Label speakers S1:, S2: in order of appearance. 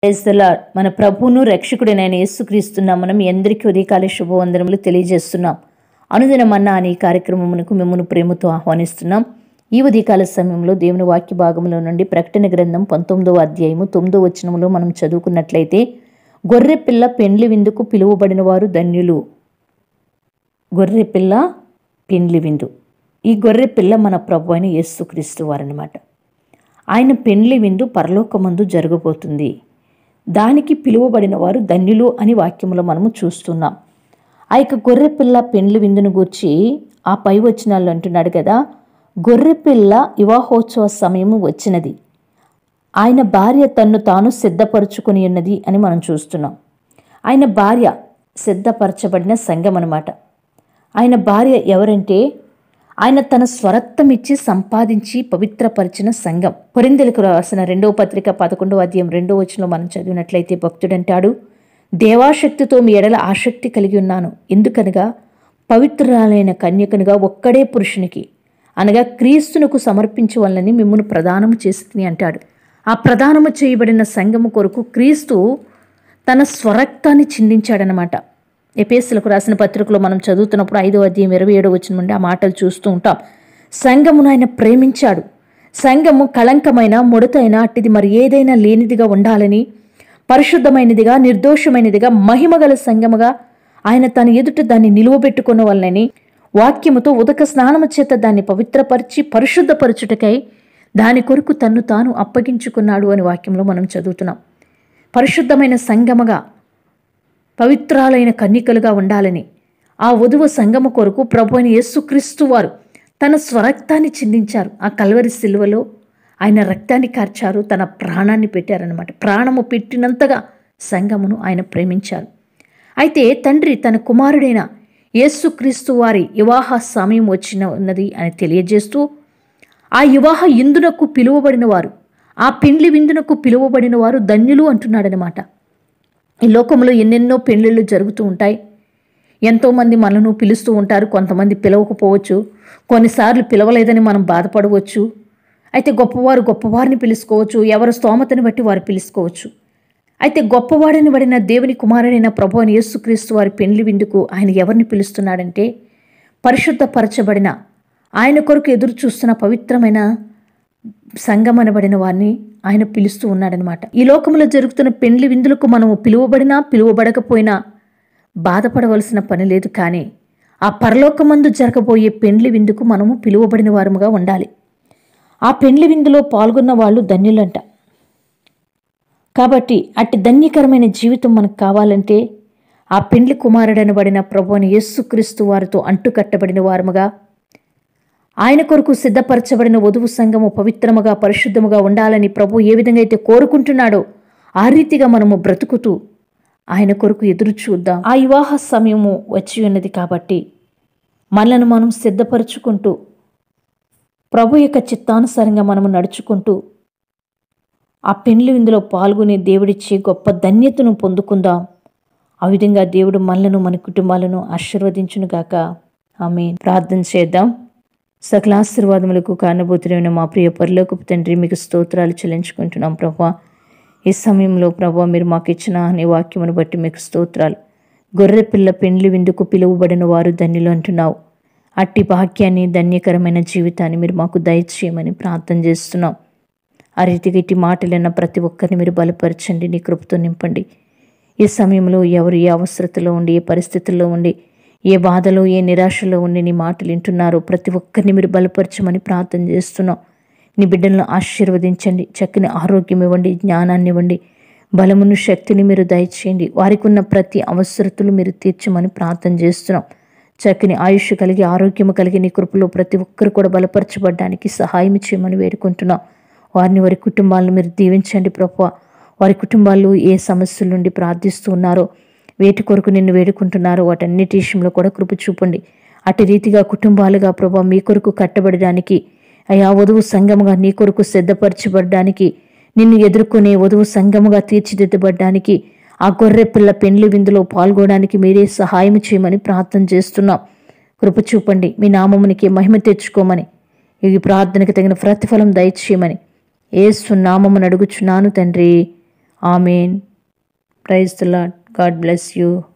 S1: Praise the lord. మన ప్రభువును రక్షకుడైన యేసుక్రీస్తున్న మనం మీ అందరికీ ఉదయకాల శుభవందనములు తెలియజేస్తున్నాం అనుదిన మన్నా అనే ఈ కార్యక్రమమునకు మిమ్మల్ని ప్రేమతో ఆహ్వానిస్తున్నాం ఈ ఉదయకాల సమయంలో దేవుని వాక్య భాగంలో నుండి ప్రకటన గ్రంథం పంతొమ్మిదవ అధ్యాయము తొమ్మిదో వచనములో మనం చదువుకున్నట్లయితే గొర్రె పిల్ల పెండ్లి విందుకు పిలువబడిన వారు ధన్యులు గొర్రె పిల్ల పెండ్లి విందు ఈ గొర్రె పిల్ల మన ప్రభు అయిన యేసుక్రీస్తు వారనమాట ఆయన పెండ్లి విందు పరలోకమందు జరగబోతుంది దానికి పిలువబడిన వారు ధన్యులు అని వాక్యములో మనము చూస్తున్నాం ఆ యొక్క గొర్రెపిల్ల పెండ్లి విందును గూర్చి ఆ పై వచనాలు అంటున్నాడు కదా గొర్రెపిల్ల వివాహోత్సవ సమయము వచ్చినది ఆయన భార్య తన్ను తాను సిద్ధపరచుకొని ఉన్నది అని మనం చూస్తున్నాం ఆయన భార్య సిద్ధపరచబడిన సంఘం అన్నమాట ఆయన భార్య ఎవరంటే ఆయన తన స్వరత్వం ఇచ్చి సంపాదించి పవిత్రపరిచిన సంఘం కొరిందెలకు రాసిన రెండవ పత్రిక పదకొండవ అధ్యాయం రెండవ వచనంలో మనం చదివినట్లయితే భక్తుడంటాడు దేవాశక్తితో మీ ఎడల ఆసక్తి కలిగి ఉన్నాను ఎందుకనగా పవిత్రురాలైన కన్యకనుగా ఒక్కడే పురుషునికి అనగా క్రీస్తునకు సమర్పించవలని మిమ్మల్ని ప్రదానము చేస్తుంది అంటాడు ఆ ప్రదానము చేయబడిన సంఘము కొరకు క్రీస్తు తన స్వరక్తాన్ని చిందించాడనమాట ఎపేసులకు రాసిన పత్రికలో మనం చదువుతున్నప్పుడు ఐదో అధ్యాయం ఇరవై ఏడో వచ్చిన నుండి ఆ మాటలు చూస్తూ ఉంటాం సంఘమును ఆయన ప్రేమించాడు సంఘము కళంకమైన ముడతైన అట్టిది మరి ఏదైనా లేనిదిగా ఉండాలని పరిశుద్ధమైనదిగా నిర్దోషమైనదిగా మహిమగల సంఘముగా ఆయన తన ఎదుట దాన్ని నిలువబెట్టుకున్న వలనని వాక్యముతో ఉదక స్నానము చేత దాన్ని పవిత్రపరిచి పరిశుద్ధపరచుటకై దాని కొరకు తన్ను తాను అప్పగించుకున్నాడు అని వాక్యంలో మనం చదువుతున్నాం పరిశుద్ధమైన సంగమగా పవిత్రాలైన కన్నికలుగా ఉండాలని ఆ వధువు సంగమ కొరకు ప్రభు అయిన యేసుక్రీస్తు వారు తన స్వరక్తాన్ని చిందించారు ఆ కల్వరి సిలువలో ఆయన రక్తాన్ని కార్చారు తన ప్రాణాన్ని పెట్టారనమాట ప్రాణము పెట్టినంతగా సంగమును ఆయన ప్రేమించారు అయితే తండ్రి తన కుమారుడైన యేసుక్రీస్తు వారి వివాహ సమయం వచ్చిన ఉన్నది అని తెలియజేస్తూ ఆ వివాహ ఇందునకు పిలువబడిన వారు ఆ పెండ్లి విందునకు పిలువబడిన వారు ధన్యులు అంటున్నాడనమాట ఈ లోకంలో ఎన్నెన్నో పెళ్ళిళ్ళు జరుగుతూ ఉంటాయి ఎంతోమంది మనను పిలుస్తూ ఉంటారు కొంతమంది పిలవకపోవచ్చు కొన్నిసార్లు పిలవలేదని మనం బాధపడవచ్చు అయితే గొప్పవారు గొప్పవారిని పిలుచుకోవచ్చు ఎవరి స్తోమతని బట్టి వారు పిలుచుకోవచ్చు అయితే గొప్పవాడని పడిన దేవుని కుమారుడైన ప్రభు అని యేసుక్రీస్తు వారి పెండ్లి విందుకు ఆయన ఎవరిని పిలుస్తున్నాడంటే పరిశుద్ధపరచబడిన ఆయన కొరకు ఎదురు చూస్తున్న పవిత్రమైన సంఘం అనబడిన వారిని ఆయన పిలుస్తూ ఉన్నాడనమాట ఈ లోకంలో జరుగుతున్న పెండ్లి విందులకు మనము పిలువబడినా పిలువబడకపోయినా బాధపడవలసిన పని లేదు కానీ ఆ పరలోకమందు జరగబోయే పెండ్లి విందుకు మనము పిలువబడిన వారముగా ఉండాలి ఆ పెండ్లి విందులో పాల్గొన్న వాళ్ళు ధన్యులంట కాబట్టి అట్టి ధన్యకరమైన జీవితం మనకు కావాలంటే ఆ పెండ్లి కుమారుడనబడిన ప్రభు అని యేసుక్రీస్తు వారితో అంటుకట్టబడిన వారముగా ఆయన కొరకు సిద్ధపరచబడిన వధువు సంఘము పవిత్రముగా పరిశుద్ధముగా ఉండాలని ప్రభు ఏ విధంగా అయితే కోరుకుంటున్నాడో ఆ రీతిగా మనము బ్రతుకుతూ ఆయన కొరకు ఎదురు చూద్దాం ఆ వివాహ సమయము వచ్చి ఉన్నది కాబట్టి మనలను మనం సిద్ధపరచుకుంటూ ప్రభు యొక్క చిత్తానుసారంగా మనము నడుచుకుంటూ ఆ పెండ్లి విందులో పాల్గొనే దేవుడిచ్చే గొప్ప ధన్యతను పొందుకుందాం ఆ విధంగా దేవుడు మనలను మన కుటుంబాలను ఆశీర్వదించునుగాక ఆమె ప్రార్థన చేద్దాం సకల ఆశీర్వాదములకు కారణభూతులైన మా ప్రియ పరలోకపు తండ్రి మీకు స్తోత్రాలు చెల్లించుకుంటున్నాం ప్రభా ఈ సమయంలో ప్రభా మీరు మాకు ఇచ్చిన నీ వాక్యమును బట్టి మీకు స్తోత్రాలు గొర్రె పిల్ల పెండ్లి విందుకు పిలువబడిన వారు ధన్యులు అంటున్నావు అట్టి భాగ్యాన్ని ధన్యకరమైన జీవితాన్ని మీరు మాకు దయచేయమని ప్రార్థన చేస్తున్నాం ఆ రీతిగా ఇట్టి మాటలన్న ప్రతి ఒక్కరిని మీరు బలపరచండి నీ కృపతో నింపండి ఈ సమయంలో ఎవరు ఏ అవసరతలో ఉండి ఏ పరిస్థితుల్లో ఉండి ఏ బాధలో ఏ నిరాశలో ఉండి నీ మాటలు వింటున్నారో ప్రతి ఒక్కరిని మీరు బలపరచమని ప్రార్థన చేస్తున్నాం నీ బిడ్డలను ఆశీర్వదించండి చక్కని ఆరోగ్యం ఇవ్వండి జ్ఞానాన్ని ఇవ్వండి బలమును శక్తిని మీరు దయచేయండి వారికి ఉన్న ప్రతి అవసరతలు మీరు తీర్చమని ప్రార్థన చేస్తున్నాం చక్కని ఆయుష్ కలిగి ఆరోగ్యము కలిగి నీ కృపలో ప్రతి ఒక్కరు కూడా బలపరచబడడానికి సహాయం చేయమని వేడుకుంటున్నాం వారిని వారి కుటుంబాలను మీరు దీవించండి ప్రభు వారి కుటుంబాలు ఏ సమస్యల నుండి ప్రార్థిస్తూ ఉన్నారో వేటి కొరకు నిన్ను వేడుకుంటున్నారో వాటన్నిటి విషయంలో కూడా కృప చూపండి అటు రీతిగా కుటుంబాలుగా ప్రభా మీ కొరకు కట్టబడడానికి అయా వధువు సంఘముగా నీ కొరకు సిద్ధపరచబడడానికి నిన్ను ఎదుర్కొనే వధువు సంఘముగా తీర్చిదిద్దబడ్డానికి ఆ గొర్రె పిల్ల పెండ్లి విందులో పాల్గొనడానికి మీరే సహాయం చేయమని ప్రార్థన చేస్తున్నాం కృప చూపండి మీ నామమునికి మహిమ తెచ్చుకోమని ఈ ప్రార్థనకు తగిన ప్రతిఫలం దయచేయమని ఏసు నామమును అడుగుచున్నాను తండ్రి amen praise the Lord God bless you